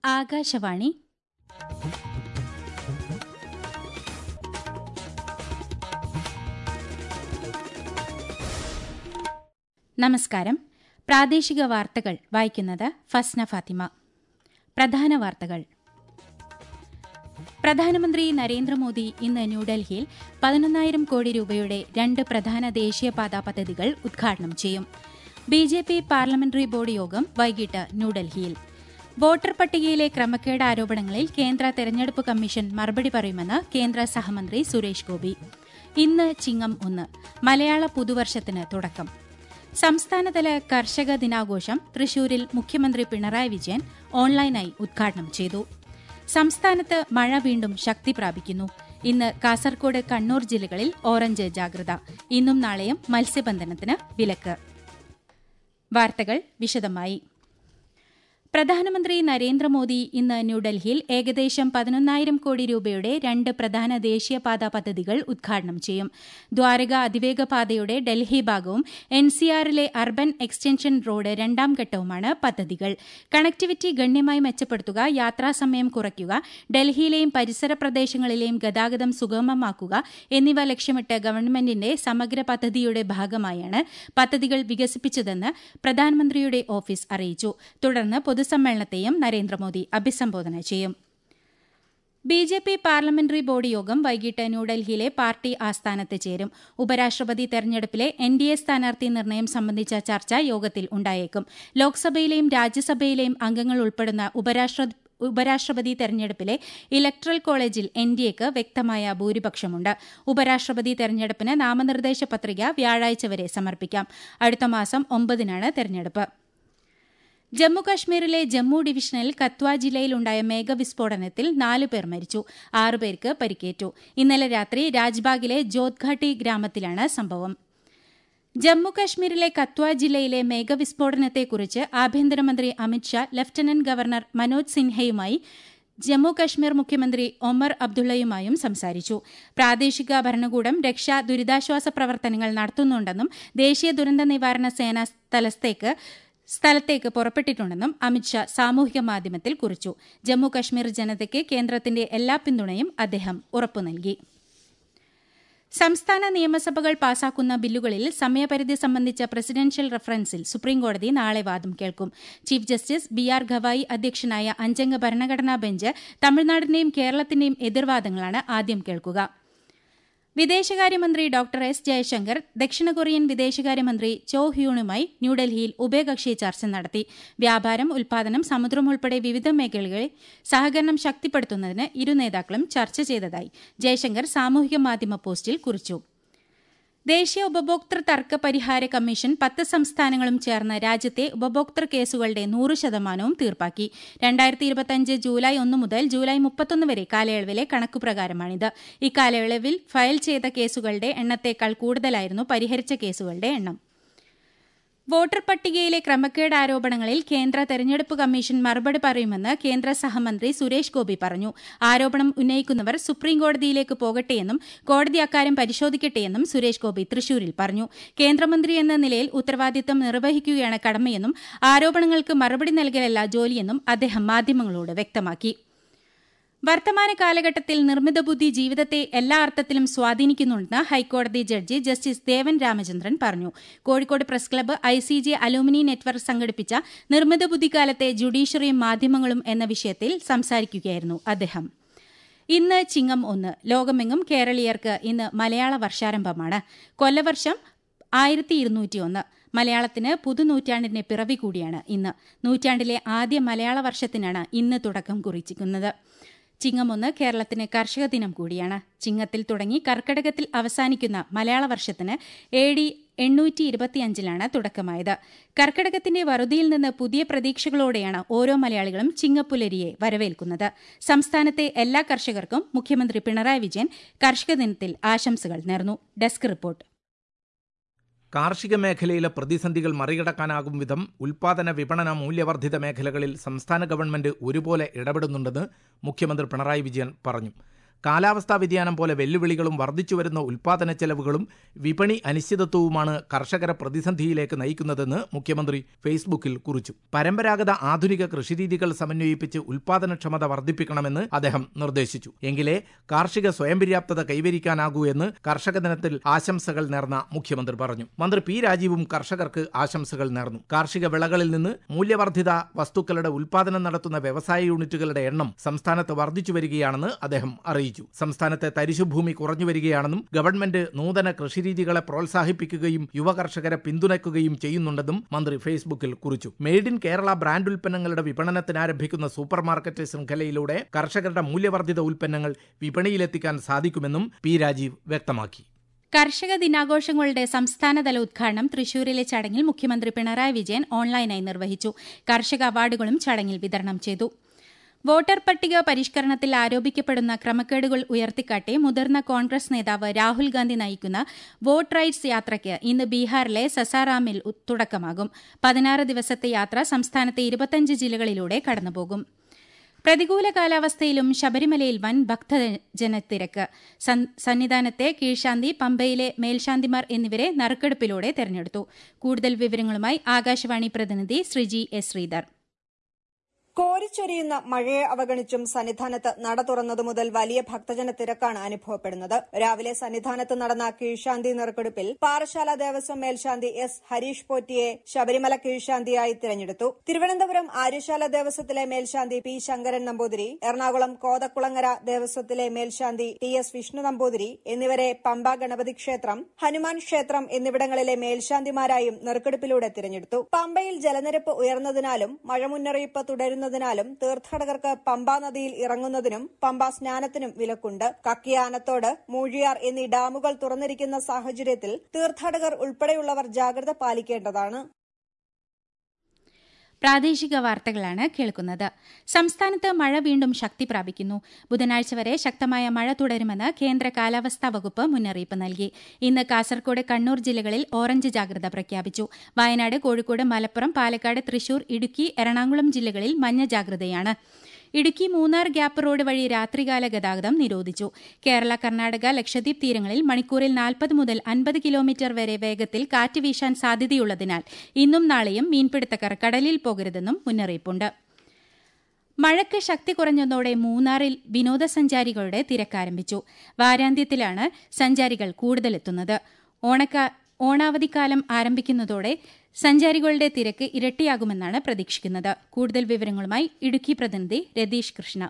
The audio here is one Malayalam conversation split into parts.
ആകാശവാണി നമസ്കാരം പ്രാദേശിക വാർത്തകൾ വായിക്കുന്നത് ഫസ്ന ഫാത്തിമ പ്രധാന വാർത്തകൾ പ്രധാനമന്ത്രി നരേന്ദ്രമോദി ഇന്ന് ന്യൂഡൽഹിയിൽ പതിനൊന്നായിരം കോടി രൂപയുടെ രണ്ട് പ്രധാന ദേശീയപാതാ പദ്ധതികൾ ഉദ്ഘാടനം ചെയ്യും B J P parliamentary board യോഗം വൈകിട്ട് ന്യൂഡൽഹിയിൽ വോട്ടർ പട്ടികയിലെ ക്രമക്കേട് ആരോപണങ്ങളിൽ കേന്ദ്ര തെരഞ്ഞെടുപ്പ് കമ്മീഷൻ മറുപടി പറയുമെന്ന് കേന്ദ്ര സഹമന്ത്രി സുരേഷ് ഗോപി ഇന്ന് ചിങ്ങം ഒന്ന് മലയാള പുതുവർഷത്തിന് തുടക്കം സംസ്ഥാനതല കർഷക ദിനാഘോഷം തൃശൂരിൽ മുഖ്യമന്ത്രി പിണറായി വിജയൻ ഓൺലൈനായി ഉദ്ഘാടനം ചെയ്തു സംസ്ഥാനത്ത് മഴ വീണ്ടും ശക്തി പ്രാപിക്കുന്നു ഇന്ന് കാസർകോട് കണ്ണൂർ ജില്ലകളിൽ ഓറഞ്ച് ജാഗ്രത ഇന്നും നാളെയും മത്സ്യബന്ധനത്തിന് വിലക്ക് വാർത്തകൾ വിശദമായി പ്രധാനമന്ത്രി നരേന്ദ്രമോദി ഇന്ന് ന്യൂഡൽഹിയിൽ ഏകദേശം പതിനൊന്നായിരം കോടി രൂപയുടെ രണ്ട് പ്രധാന ദേശീയപാതാ പദ്ധതികൾ ഉദ്ഘാടനം ചെയ്യും ദ്വാരക അതിവേഗ പാതയുടെ ഡൽഹി ഭാഗവും എൻസിആറിലെ അർബൻ എക്സ്റ്റൻഷൻ റോഡ് രണ്ടാം ഘട്ടവുമാണ് പദ്ധതികൾ കണക്ടിവിറ്റി ഗണ്യമായി മെച്ചപ്പെടുത്തുക യാത്രാസമയം കുറയ്ക്കുക ഡൽഹിയിലെയും പരിസര പ്രദേശങ്ങളിലെയും ഗതാഗതം സുഗമമാക്കുക എന്നിവ ലക്ഷ്യമിട്ട് ഗവൺമെന്റിന്റെ സമഗ്ര പദ്ധതിയുടെ ഭാഗമായാണ് പദ്ധതികൾ വികസിപ്പിച്ചതെന്ന് പ്രധാനമന്ത്രിയുടെ ഓഫീസ് അറിയിച്ചു തുടർന്ന് പൊതുസമ്മേളനത്തെയും നരേന്ദ്രമോദി അഭിസംബോധന ചെയ്യും B J P parliamentary board യോഗം വൈകിട്ട് ന്യൂഡൽഹിയിലെ പാർട്ടി ആസ്ഥാനത്ത് ചേരും ഉപരാഷ്ട്രപതി തെരഞ്ഞെടുപ്പിലെ എൻ ഡി എ സ്ഥാനാർത്ഥി നിർണയം സംബന്ധിച്ച ചർച്ച യോഗത്തിൽ ഉണ്ടായേക്കും ലോക്സഭയിലെയും രാജ്യസഭയിലെയും അംഗങ്ങൾ ഉൾപ്പെടുന്ന ഉപരാഷ്ട്ര ഉപരാഷ്ട്രപതി തെരഞ്ഞെടുപ്പിലെ ഇലക്ട്രൽ കോളേജിൽ എൻ ഡി എക്ക് വ്യക്തമായ ഭൂരിപക്ഷമുണ്ട് ഉപരാഷ്ട്രപതി തെരഞ്ഞെടുപ്പിന് നാമനിർദ്ദേശ പത്രിക വ്യാഴാഴ്ച വരെ സമർപ്പിക്കാം അടുത്ത മാസം ഒമ്പതിനാണ് തെരഞ്ഞെടുപ്പ് ജമ്മുകശ്മീരിലെ ജമ്മു ഡിവിഷനിൽ കത്വ ജില്ലയിലുണ്ടായ മേഘവിസ്ഫോടനത്തിൽ നാലു പേർ മരിച്ചു ആറുപേർക്ക് പരിക്കേറ്റു ഇന്നലെ രാത്രി രാജ്ബാഗിലെ ജോത്ഘാട്ടി ഗ്രാമത്തിലാണ് സംഭവം ജമ്മുകശ്മീരിലെ കത്വ ജില്ലയിലെ മേഘവിസ്ഫോടനത്തെക്കുറിച്ച് ആഭ്യന്തരമന്ത്രി അമിത്ഷാ ലഫ്റ്റനന്റ് ഗവർണർ മനോജ് സിൻഹയുമായി ജമ്മു കശ്മീർ മുഖ്യമന്ത്രി ഒമർ അബ്ദുള്ളയുമായും സംസാരിച്ചു പ്രാദേശിക ഭരണകൂടം രക്ഷാ ദുരിതാശ്വാസ പ്രവർത്തനങ്ങൾ നടത്തുന്നുണ്ടെന്നും ദേശീയ ദുരന്ത നിവാരണ സേന സ്ഥലത്തേക്ക് സ്ഥലത്തേക്ക് പുറപ്പെട്ടിട്ടുണ്ടെന്നും അമിത്ഷാ സാമൂഹിക മാധ്യമത്തിൽ കുറിച്ചു ജമ്മു കശ്മീർ ജനതയ്ക്ക് കേന്ദ്രത്തിന്റെ എല്ലാ പിന്തുണയും അദ്ദേഹം ഉറപ്പു നൽകി സംസ്ഥാന നിയമസഭകൾ പാസാക്കുന്ന ബില്ലുകളിൽ സമയപരിധി സംബന്ധിച്ച പ്രസിഡൻഷ്യൽ റഫറൻസിൽ സുപ്രീംകോടതി നാളെ വാദം കേൾക്കും chief justice B R Gavai അധ്യക്ഷനായ അഞ്ചംഗ ഭരണഘടനാ ബെഞ്ച് തമിഴ്നാടിന്റെയും കേരളത്തിന്റെയും എതിർവാദങ്ങളാണ് ആദ്യം കേൾക്കുക വിദേശകാര്യമന്ത്രി ഡോക്ടർ എസ് ജയശങ്കർ ദക്ഷിണ കൊറിയൻ വിദേശകാര്യമന്ത്രി ചോ ഹ്യൂണുമായി ന്യൂഡൽഹിയിൽ ഉഭയകക്ഷി ചർച്ച നടത്തി വ്യാപാരം ഉൽപാദനം സമുദ്രം ഉൾപ്പെടെ വിവിധ മേഖലകളിൽ സഹകരണം ശക്തിപ്പെടുത്തുന്നതിന് ഇരു നേതാക്കളും ചർച്ച ചെയ്തതായി ജയശങ്കർ സാമൂഹിക മാധ്യമ പോസ്റ്റിൽ കുറിച്ചു ദേശീയ ഉപഭോക്തൃ തർക്ക പരിഹാര കമ്മീഷൻ പത്ത് സംസ്ഥാനങ്ങളും ചേർന്ന് രാജ്യത്തെ ഉപഭോക്തൃ കേസുകളുടെ നൂറ് ശതമാനവും തീർപ്പാക്കി രണ്ടായിരത്തി ഇരുപത്തിയഞ്ച് ജൂലൈ ഒന്ന് മുതൽ ജൂലൈ മുപ്പത്തൊന്ന് വരെ കാലയളവിലെ കണക്കുപ്രകാരമാണിത് ഇക്കാലയളവിൽ ഫയൽ ചെയ്ത കേസുകളുടെ എണ്ണത്തേക്കാൾ കൂടുതലായിരുന്നു പരിഹരിച്ച കേസുകളുടെ എണ്ണം വോട്ടർ പട്ടികയിലെ ക്രമക്കേട് ആരോപണങ്ങളിൽ കേന്ദ്ര തെരഞ്ഞെടുപ്പ് കമ്മീഷൻ മറുപടി പറയുമെന്ന് കേന്ദ്ര സഹമന്ത്രി സുരേഷ് ഗോപി പറഞ്ഞു ആരോപണം ഉന്നയിക്കുന്നവർ സുപ്രീംകോടതിയിലേക്ക് പോകട്ടെയെന്നും കോടതി അക്കാര്യം പരിശോധിക്കട്ടെയെന്നും സുരേഷ് ഗോപി തൃശൂരിൽ പറഞ്ഞു കേന്ദ്രമന്ത്രി എന്ന നിലയിൽ ഉത്തരവാദിത്തം നിർവഹിക്കുകയാണ് കടമയെന്നും ആരോപണങ്ങൾക്ക് മറുപടി നൽകലല്ല ജോലിയെന്നും അദ്ദേഹം മാധ്യമങ്ങളോട് വ്യക്തമാക്കി വർത്തമാന കാലഘട്ടത്തിൽ നിർമ്മിത ബുദ്ധി ജീവിതത്തെ എല്ലാ അർത്ഥത്തിലും സ്വാധീനിക്കുന്നുണ്ടെന്ന് ഹൈക്കോടതി ജഡ്ജി ജസ്റ്റിസ് ദേവൻ രാമചന്ദ്രൻ പറഞ്ഞു Kozhikode press club I C J alumni network സംഘടിപ്പിച്ച നിർമ്മിത ബുദ്ധിക്കാലത്തെ ജുഡീഷ്യറിയും മാധ്യമങ്ങളും എന്ന വിഷയത്തിൽ സംസാരിക്കുകയായിരുന്നു അദ്ദേഹം ഇന്ന് ചിങ്ങം ഒന്ന് ലോകമെങ്ങും കേരളീയർക്ക് ഇന്ന് മലയാള വർഷാരംഭമാണ് കൊല്ലവർഷം ആയിരത്തി ഇരുന്നൂറ്റിയൊന്ന് മലയാളത്തിന് പുതുനൂറ്റാണ്ടിന്റെ പിറവി കൂടിയാണ് ഇന്ന് നൂറ്റാണ്ടിലെ ആദ്യ മലയാള വർഷത്തിനാണ് ഇന്ന് തുടക്കം കുറിച്ചിരിക്കുന്നത് ചിങ്ങമൊന്ന് കേരളത്തിന് കർഷക ദിനം കൂടിയാണ് ചിങ്ങത്തിൽ തുടങ്ങി കർക്കടകത്തിൽ അവസാനിക്കുന്ന മലയാള വർഷത്തിന് എ ഡി എണ്ണൂറ്റി ഇരുപത്തിയഞ്ചിലാണ് തുടക്കമായത് കർക്കടകത്തിന്റെ വറുതിയിൽ നിന്ന് പുതിയ പ്രതീക്ഷകളോടെയാണ് ഓരോ മലയാളികളും ചിങ്ങപ്പുലരിയെ വരവേൽക്കുന്നത് സംസ്ഥാനത്തെ എല്ലാ കർഷകർക്കും മുഖ്യമന്ത്രി പിണറായി വിജയൻ കർഷക ദിനത്തിൽ ആശംസകൾ നേർന്നു ഡെസ്ക് റിപ്പോർട്ട് കാർഷിക മേഖലയിലെ പ്രതിസന്ധികൾ മറികടക്കാനാകും വിധം ഉൽപാദന വിപണന മൂല്യവർദ്ധിത മേഖലകളിൽ സംസ്ഥാന ഗവൺമെന്റ് ഒരുപോലെ ഇടപെടുന്നുണ്ടെന്ന് മുഖ്യമന്ത്രി പിണറായി വിജയൻ പറഞ്ഞു കാലാവസ്ഥാ വ്യതിയാനം പോലെ വെല്ലുവിളികളും വർദ്ധിച്ചുവരുന്ന ഉൽപാദന ചെലവുകളും വിപണി അനിശ്ചിതത്വവുമാണ് കർഷകരെ പ്രതിസന്ധിയിലേക്ക് നയിക്കുന്നതെന്ന് മുഖ്യമന്ത്രി ഫേസ്ബുക്കിൽ കുറിച്ചു പരമ്പരാഗത ആധുനിക കൃഷിരീതികൾ സമന്വയിപ്പിച്ച് ഉൽപാദനക്ഷമത വർദ്ധിപ്പിക്കണമെന്ന് അദ്ദേഹം നിർദ്ദേശിച്ചു എങ്കിലേ കാർഷിക സ്വയം പര്യാപ്തത കൈവരിക്കാനാകൂ എന്ന് കർഷക ദിനത്തിൽ ആശംസകൾ നേർന്ന മുഖ്യമന്ത്രി പറഞ്ഞു മന്ത്രി പി രാജീവും കർഷകർക്ക് ആശംസകൾ നേർന്നു കാർഷിക വിളകളിൽ നിന്ന് മൂല്യവർദ്ധിത വസ്തുക്കളുടെ ഉൽപാദനം നടത്തുന്ന വ്യവസായ യൂണിറ്റുകളുടെ എണ്ണം സംസ്ഥാനത്ത് വർദ്ധിച്ചു വരികയാണെന്ന് അദ്ദേഹം അറിയിച്ചു സംസ്ഥാനത്തെ തരിശുഭൂമി കുറഞ്ഞു വരികയാണെന്നും ഗവൺമെന്റ് നൂതന കൃഷിരീതികളെ പ്രോത്സാഹിപ്പിക്കുകയും യുവ കർഷകരെ പിന്തുണയ്ക്കുകയും ചെയ്യുന്നുണ്ടെന്നും മന്ത്രി ഫേസ്ബുക്കിൽ കുറിച്ചു മെയ്ഡ് ഇൻ കേരള ബ്രാൻഡ് ഉൽപ്പന്നങ്ങളുടെ വിപണനത്തിന് ആരംഭിക്കുന്ന സൂപ്പർ മാർക്കറ്റ് ശൃംഖലയിലൂടെ കർഷകരുടെ മൂല്യവർദ്ധിത ഉൽപ്പന്നങ്ങൾ വിപണിയിലെത്തിക്കാൻ സാധിക്കുമെന്നും പി രാജീവ് വ്യക്തമാക്കി കർഷക ദിനാഘോഷങ്ങളുടെ സംസ്ഥാനതല ഉദ്ഘാടനം തൃശൂരിലെ ചടങ്ങിൽ മുഖ്യമന്ത്രി പിണറായി വിജയൻ ഓൺലൈനായി നിർവഹിച്ചു കർഷക അവാർഡുകളും ചടങ്ങിൽ വിതരണം ചെയ്തു വോട്ടർ പട്ടിക പരിഷ്കരണത്തിൽ ആരോപിക്കപ്പെടുന്ന ക്രമക്കേടുകൾ ഉയർത്തിക്കാട്ടി മുതിർന്ന കോൺഗ്രസ് നേതാവ് രാഹുൽ ഗാന്ധി നയിക്കുന്ന വോട്ട് റൈറ്റ്സ് യാത്രയ്ക്ക് ഇന്ന് ബീഹാറിലെ സസാറാമിൽ തുടക്കമാകും പതിനാറ് ദിവസത്തെ യാത്ര സംസ്ഥാനത്തെ ഇരുപത്തിയഞ്ച് ജില്ലകളിലൂടെ കടന്നുപോകും പ്രതികൂല കാലാവസ്ഥയിലും ശബരിമലയിൽ വൻ ഭക്തജനത്തിരക്ക് സന്നിധാനത്തെ കീഴ്ശാന്തി പമ്പയിലെ മേൽശാന്തിമാർ എന്നിവരെ നറുക്കെടുപ്പിലൂടെ തെരഞ്ഞെടുത്തു കൂടുതൽ വിവരങ്ങളുമായി ആകാശവാണി പ്രതിനിധി ശ്രീജി എസ് ശ്രീധർ കോരിച്ചൊരിയുന്ന മഴയെ അവഗണിച്ചും സന്നിധാനത്ത് നട തുറന്നതു മുതൽ വലിയ ഭക്തജന തിരക്കാണ് അനുഭവപ്പെടുന്നത് രാവിലെ സന്നിധാനത്ത് നടന്ന കീഴ്ശാന്തി നറുക്കെടുപ്പിൽ പാറശാല ദേവസ്വം മേൽശാന്തി എസ് ഹരീഷ് പോറ്റിയെ ശബരിമല കീഴ്ശാന്തിയായി തിരഞ്ഞെടുത്തു തിരുവനന്തപുരം ആര്യശാല ദേവസ്വത്തിലെ മേൽശാന്തി പി ശങ്കരൻ നമ്പൂതിരി എറണാകുളം കോതക്കുളങ്ങര ദേവസ്വത്തിലെ മേൽശാന്തി ടി എസ് വിഷ്ണു നമ്പൂതിരി എന്നിവരെ പമ്പ ഗണപതി ക്ഷേത്രം ഹനുമാൻ ക്ഷേത്രം എന്നിവിടങ്ങളിലെ മേൽശാന്തിമാരായും നറുക്കെടുപ്പിലൂടെ തിരഞ്ഞെടുത്തു പമ്പയിൽ ജലനിരപ്പ് ഉയർന്നതിനാലും മഴ മുന്നറിയിപ്പ് തുടരുന്ന ചെയ്യുന്നതിനാലും തീർത്ഥാടകർക്ക് പമ്പാ നദിയിൽ ഇറങ്ങുന്നതിനും പമ്പാ സ്നാനത്തിനും വിലക്കുണ്ട് കക്കിയാനത്തോട് മൂഴിയാർ എന്നീ ഡാമുകൾ തുറന്നിരിക്കുന്ന സാഹചര്യത്തിൽ തീർത്ഥാടകർ ഉൾപ്പെടെയുള്ളവർ ജാഗ്രത പാലിക്കേണ്ടതാണ് പ്രാദേശിക വാർത്തകളാണ് കേൾക്കുന്നത് സംസ്ഥാനത്ത് മഴ വീണ്ടും ശക്തി പ്രാപിക്കുന്നു ബുധനാഴ്ച വരെ ശക്തമായ മഴ തുടരുമെന്ന് കേന്ദ്ര കാലാവസ്ഥാ വകുപ്പ് മുന്നറിയിപ്പ് നൽകി ഇന്ന് കാസർകോട് കണ്ണൂർ ജില്ലകളിൽ ഓറഞ്ച് ജാഗ്രത പ്രഖ്യാപിച്ചു വയനാട് കോഴിക്കോട് മലപ്പുറം പാലക്കാട് തൃശൂർ ഇടുക്കി എറണാകുളം ജില്ലകളിൽ മഞ്ഞ ജാഗ്രതയാണ് ഇടുക്കി മൂന്നാർ ഗ്യാപ്പ് റോഡ് വഴി രാത്രികാല ഗതാഗതം നിരോധിച്ചു കേരള കർണാടക ലക്ഷദ്വീപ് തീരങ്ങളിൽ മണിക്കൂറിൽ നാൽപ്പത് മുതൽ അൻപത് കിലോമീറ്റർ വരെ വേഗത്തിൽ കാറ്റ് വീശാൻ സാധ്യതയുള്ളതിനാൽ ഇന്നും നാളെയും മീൻപിടുത്തക്കാർ കടലിൽ പോകരുതെന്നും മുന്നറിയിപ്പുണ്ട് മഴയ്ക്ക് ശക്തി കുറഞ്ഞതോടെ മൂന്നാറിൽ വിനോദസഞ്ചാരികളുടെ തിരക്കാരംഭിച്ചു വാരാന്ത്യത്തിലാണ് സഞ്ചാരികൾ കൂടുതലെത്തുന്നത് ഓണക്കാ ഓണാവധിക്കാലം ആരംഭിക്കുന്നതോടെ സഞ്ചാരികളുടെ തിരക്ക് ഇരട്ടിയാകുമെന്നാണ് പ്രതീക്ഷിക്കുന്നത് കൂടുതൽ വിവരങ്ങളുമായി ഇടുക്കി പ്രതിനിധി രതീഷ് കൃഷ്ണ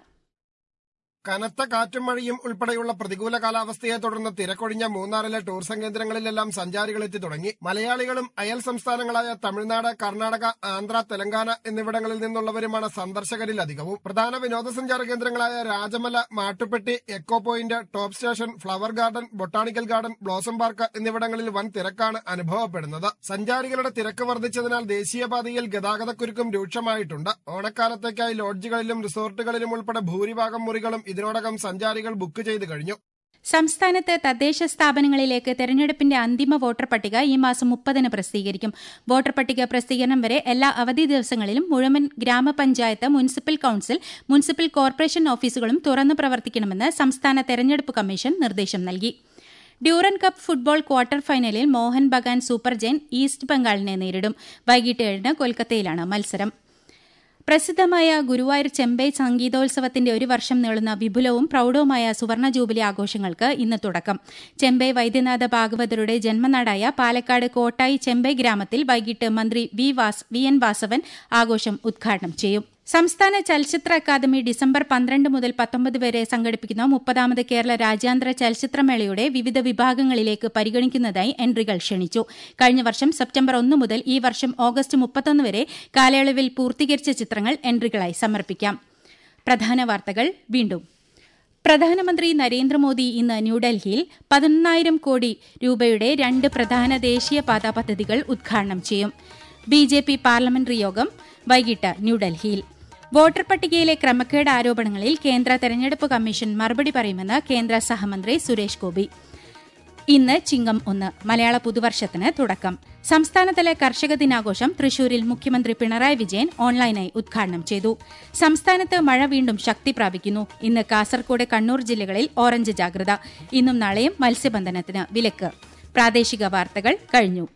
കനത്ത കാറ്റും മഴയും ഉൾപ്പെടെയുള്ള പ്രതികൂല കാലാവസ്ഥയെ തുടർന്ന് തിരക്കൊഴിഞ്ഞ മൂന്നാറിലെ ടൂറിസം കേന്ദ്രങ്ങളിലെല്ലാം സഞ്ചാരികൾ എത്തി തുടങ്ങി മലയാളികളും അയൽ സംസ്ഥാനങ്ങളായ തമിഴ്നാട് കർണാടക ആന്ധ്ര തെലങ്കാന എന്നിവിടങ്ങളിൽ നിന്നുള്ളവരുമാണ് സന്ദർശകരിൽ അധികവും പ്രധാന വിനോദസഞ്ചാര കേന്ദ്രങ്ങളായ Rajamala Mattupetty echo point top station flower garden botanical garden blossom park എന്നിവിടങ്ങളിൽ വൻ തിരക്കാണ് അനുഭവപ്പെടുന്നത് സഞ്ചാരികളുടെ തിരക്ക് വർദ്ധിച്ചതിനാൽ ദേശീയപാതയിൽ ഗതാഗതക്കുരുക്കും രൂക്ഷമായിട്ടുണ്ട് ഓണക്കാലത്തേക്കായി ലോഡ്ജുകളിലും റിസോർട്ടുകളിലും ഉൾപ്പെടെ ഭൂരിഭാഗം മുറികളും ഇതിനോടകം സഞ്ചാരികൾ ബുക്ക് ചെയ്ത് കഴിഞ്ഞു സംസ്ഥാനത്ത് തദ്ദേശ സ്ഥാപനങ്ങളിലേക്ക് തെരഞ്ഞെടുപ്പിന്റെ അന്തിമ വോട്ടർ പട്ടിക ഈ മാസം മുപ്പതിന് പ്രസിദ്ധീകരിക്കും വോട്ടർ പട്ടിക പ്രസിദ്ധീകരണം വരെ എല്ലാ അവധി ദിവസങ്ങളിലും മുഴുവൻ ഗ്രാമപഞ്ചായത്ത് മുനിസിപ്പൽ കൌൺസിൽ മുനിസിപ്പൽ കോർപ്പറേഷൻ ഓഫീസുകളും തുറന്നു പ്രവർത്തിക്കണമെന്ന് സംസ്ഥാന തെരഞ്ഞെടുപ്പ് കമ്മീഷൻ നിർദ്ദേശം നൽകി ഡ്യൂറൻ കപ്പ് ഫുട്ബോൾ ക്വാർട്ടർ ഫൈനലിൽ Mohun Bagan super giant East ബംഗാളിനെ നേരിടും വൈകിട്ട് ഏഴിന് കൊൽക്കത്തയിലാണ് മത്സരം പ്രസിദ്ധമായ ഗുരുവായൂർ ചെമ്പൈ സംഗീതോത്സവത്തിന്റെ ഒരു വർഷം നീളുന്ന വിപുലവും പ്രൌഢവുമായ സുവർണ ജൂബിലി ആഘോഷങ്ങൾക്ക് ഇന്ന് തുടക്കം ചെമ്പൈ വൈദ്യനാഥ ഭാഗവതരുടെ ജന്മനാടായ പാലക്കാട് കോട്ടായി ചെമ്പൈ ഗ്രാമത്തിൽ വൈകിട്ട് മന്ത്രി വി വാസ് വി എൻ വാസവൻ ആഘോഷം ഉദ്ഘാടനം ചെയ്യും സംസ്ഥാന ചലച്ചിത്ര അക്കാദമി ഡിസംബർ പന്ത്രണ്ട് മുതൽ പത്തൊമ്പത് വരെ സംഘടിപ്പിക്കുന്ന മുപ്പതാമത് കേരള രാജ്യാന്തര ചലച്ചിത്രമേളയുടെ വിവിധ വിഭാഗങ്ങളിലേക്ക് പരിഗണിക്കുന്നതായി എൻട്രികൾ ക്ഷണിച്ചു കഴിഞ്ഞ വർഷം സെപ്റ്റംബർ ഒന്ന് മുതൽ ഈ വർഷം ഓഗസ്റ്റ് മുപ്പത്തൊന്ന് വരെ കാലയളവിൽ പൂർത്തീകരിച്ച ചിത്രങ്ങൾ എൻട്രികളായി സമർപ്പിക്കാം പ്രധാന വാർത്തകൾ വീണ്ടും പ്രധാനമന്ത്രി നരേന്ദ്രമോദി ഇന്ന് ന്യൂഡൽഹിയിൽ പതിനൊന്നായിരം കോടി രൂപയുടെ രണ്ട് പ്രധാന ദേശീയപാതാ പദ്ധതികൾ ഉദ്ഘാടനം ചെയ്യും ബി ജെ പി പാർലമെന്ററി യോഗം വൈകിട്ട് ന്യൂഡൽഹിയിൽ വോട്ടർ പട്ടികയിലെ ക്രമക്കേട് ആരോപണങ്ങളിൽ കേന്ദ്ര തെരഞ്ഞെടുപ്പ് കമ്മീഷൻ മറുപടി പറയുമെന്ന് കേന്ദ്ര സഹമന്ത്രി സുരേഷ് ഗോപി ഇന്ന് ചിങ്ങം ഒന്ന് മലയാള പുതുവർഷത്തിന് തുടക്കം സംസ്ഥാനതല കർഷക ദിനാഘോഷം തൃശൂരിൽ മുഖ്യമന്ത്രി പിണറായി വിജയൻ ഓൺലൈനായി ഉദ്ഘാടനം ചെയ്തു സംസ്ഥാനത്ത് മഴ വീണ്ടും ശക്തി പ്രാപിക്കുന്നു ഇന്ന് കാസർകോട് കണ്ണൂർ ജില്ലകളിൽ ഓറഞ്ച് ജാഗ്രത ഇന്നും നാളെയും മത്സ്യബന്ധനത്തിന് വിലക്ക് പ്രാദേശിക വാർത്തകൾ കഴിഞ്ഞു